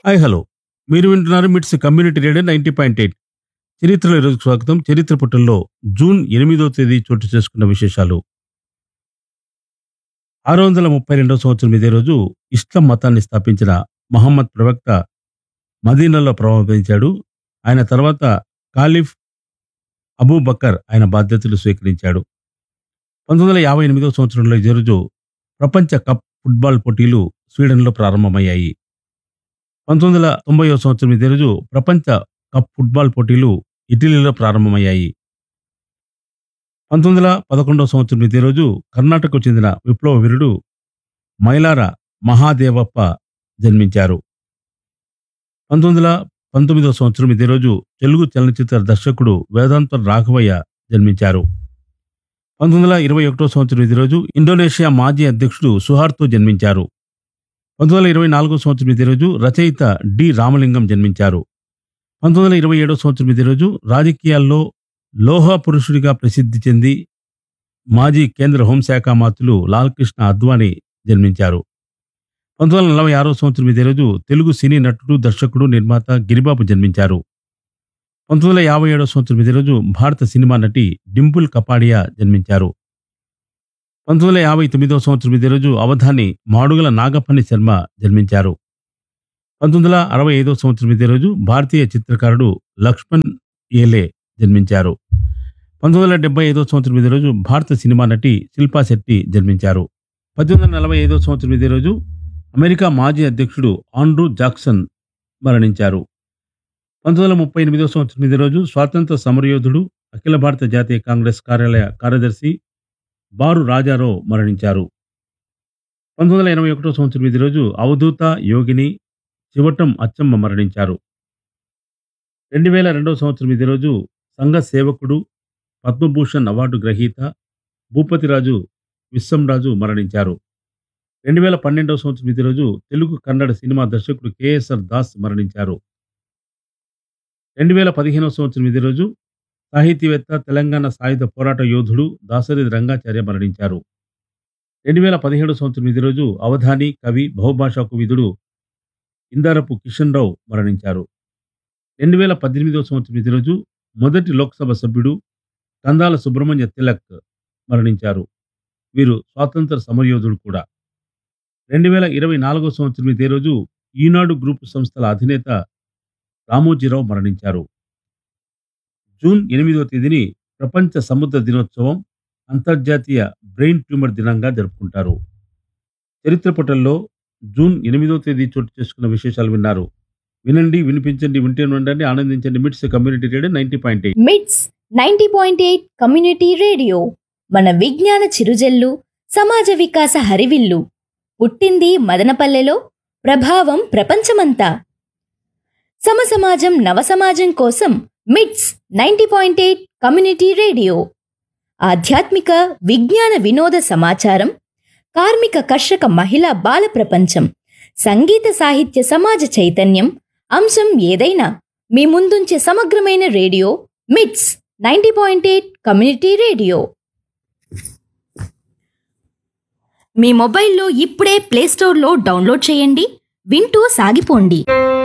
hi hello మీరు వింటున్నారు MITS community radio ninety point eight చరిత్రలో ఈరోజు స్వాగతం చరిత్ర పుటల్లో జూన్ ఎనిమిదో తేదీ చోటు చేసుకున్న విశేషాలు ఆరు వందల ముప్పై రెండవ సంవత్సరం ఇదే రోజు ఇస్లాం మతాన్ని స్థాపించిన మహమ్మద్ ప్రవక్త మదీనాలో ప్రభావించాడు ఆయన తర్వాత కాలిఫ్ అబూ బకర్ ఆయన బాధ్యతలు స్వీకరించాడు పంతొమ్మిది వందల యాభై ఎనిమిదవ సంవత్సరంలో ఇదే రోజు ప్రపంచ కప్ ఫుట్బాల్ పోటీలు స్వీడన్లో ప్రారంభమయ్యాయి పంతొమ్మిది వందల తొంభై సంవత్సరం ఇదే రోజు ప్రపంచ కప్ ఫుట్బాల్ పోటీలు ఇటలీలో ప్రారంభమయ్యాయి పంతొమ్మిది వందల పదకొండవ సంవత్సరం ఇదే రోజు కర్ణాటకకు చెందిన విప్లవ వీరుడు మైలార మహాదేవప్ప జన్మించారు పంతొమ్మిది వందల పంతొమ్మిదవ సంవత్సరం ఇదే రోజు తెలుగు చలనచిత్ర దర్శకుడు వేదాంత రాఘవయ్య జన్మించారు పంతొమ్మిది వందల ఇరవై ఒకటో సంవత్సరం ఇదే రోజు ఇండోనేషియా మాజీ అధ్యక్షుడు సుహార్తో జన్మించారు పంతొమ్మిది వందల ఇరవై నాలుగో సంవత్సరం ఇదే రోజు రచయిత డి రామలింగం జన్మించారు పంతొమ్మిది వందల ఇరవై ఏడో సంవత్సరం ఇదే రోజు రాజకీయాల్లో లోహ పురుషుడిగా ప్రసిద్ధి చెంది మాజీ కేంద్ర హోంశాఖ మంత్రులు లాల్కృష్ణ అద్వానీ జన్మించారు పంతొమ్మిది వందల నలభై ఆరో సంవత్సరం ఇదే రోజు తెలుగు సినీ నటుడు దర్శకుడు నిర్మాత గిరిబాబు జన్మించారు పంతొమ్మిది వందల యాభై ఏడో సంవత్సరం ఇదే రోజు భారత సినిమా నటి డింపుల్ కపాడియా జన్మించారు పంతొమ్మిది వందల యాభై తొమ్మిదవ సంవత్సరం ఇదే రోజు అవధాని మాడుగల నాగపల్లి శర్మ జన్మించారు పంతొమ్మిది వందల అరవై ఐదవ సంవత్సరం ఇదే రోజు భారతీయ చిత్రకారుడు లక్ష్మణ్ ఏలే జన్మించారు పంతొమ్మిది వందల డెబ్బై ఐదవ సంవత్సరం ఇదే రోజు భారత సినిమా నటి శిల్పా శెట్టి జన్మించారు పద్దెనిమిది వందల నలభై ఐదవ సంవత్సరం ఇదే రోజు అమెరికా మాజీ అధ్యక్షుడు ఆండ్రూ జాక్సన్ మరణించారు పంతొమ్మిది వందల ముప్పై ఎనిమిదవ సంవత్సరం ఇదే రోజు స్వాతంత్ర సమరయోధుడు అఖిల భారత జాతీయ కాంగ్రెస్ కార్యాలయ కార్యదర్శి బారు రాజారావు మరణించారు పంతొమ్మిది వందల ఎనభై ఒకటో సంవత్సరం ఇదే రోజు అవధూత యోగిని చివటం అచ్చమ్మ మరణించారు రెండు వేల రెండవ సంవత్సరం ఇదే రోజు సంఘ సేవకుడు పద్మభూషణ్ అవార్డు గ్రహీత భూపతిరాజు విశ్వంరాజు మరణించారు రెండు వేల పన్నెండవ సంవత్సరం ఇదే రోజు తెలుగు కన్నడ సినిమా దర్శకుడు కేఎస్ఆర్ దాస్ మరణించారు రెండు వేల పదిహేనవ సంవత్సరం ఇదే రోజు సాహితీవేత్త తెలంగాణ సాయుధ పోరాట యోధుడు దాసరి రంగాచార్య మరణించారు రెండు వేల పదిహేడు సంవత్సరం ఇదే రోజు అవధాని కవి బహుభాషా విధుడు ఇందారపు కిషన్ రావు మరణించారు రెండు వేల పద్దెనిమిదవ సంవత్సరం ఇదే రోజు మొదటి లోక్సభ సభ్యుడు కందాల సుబ్రహ్మణ్య తిలక్ మరణించారు వీరు స్వాతంత్ర సమరయోధుడు కూడా రెండు వేల ఇరవై నాలుగో సంవత్సరం ఇదే రోజు ఈనాడు గ్రూప్ సంస్థల అధినేత రామోజీరావు మరణించారు జూన్ ఎనిమిదవ తేదీని ప్రపంచ సముద్ర దినోత్సవం అంతర్జాతీయ బ్రెయిన్ ట్యూమర్ దినంగా జరుపుకుంటారు చరిత్ర పుటల్లో జూన్ ఎనిమిదవ తేదీ చోటు చేసుకున్న విశేషాలు విన్నారు వినండి వినిపించండి వింటే ఉండండి ఆనందించండి MITS community radio ninety point eight MITS ninety point eight community radio మన విజ్ఞాన చిరుజల్లు సమాజ వికాస హరివిల్లు పుట్టింది మదనపల్లెలో ప్రభావం ప్రపంచమంతా సమసమాజం నవసమాజం కోసం MITS ninety point eight community radio ఆధ్యాత్మిక విజ్ఞాన వినోద సమాచారం కార్మిక కర్షక మహిళా బాల ప్రపంచం సంగీత సాహిత్య సమాజ చైతన్యం అంశం ఏదైనా మీ ముందుంచే సమగ్రమైన radio MITS ninety point eight community radio మీ మొబైల్లో ఇప్పుడే ప్లేస్టోర్లో డౌన్లోడ్ చేయండి వింటూ సాగిపోండి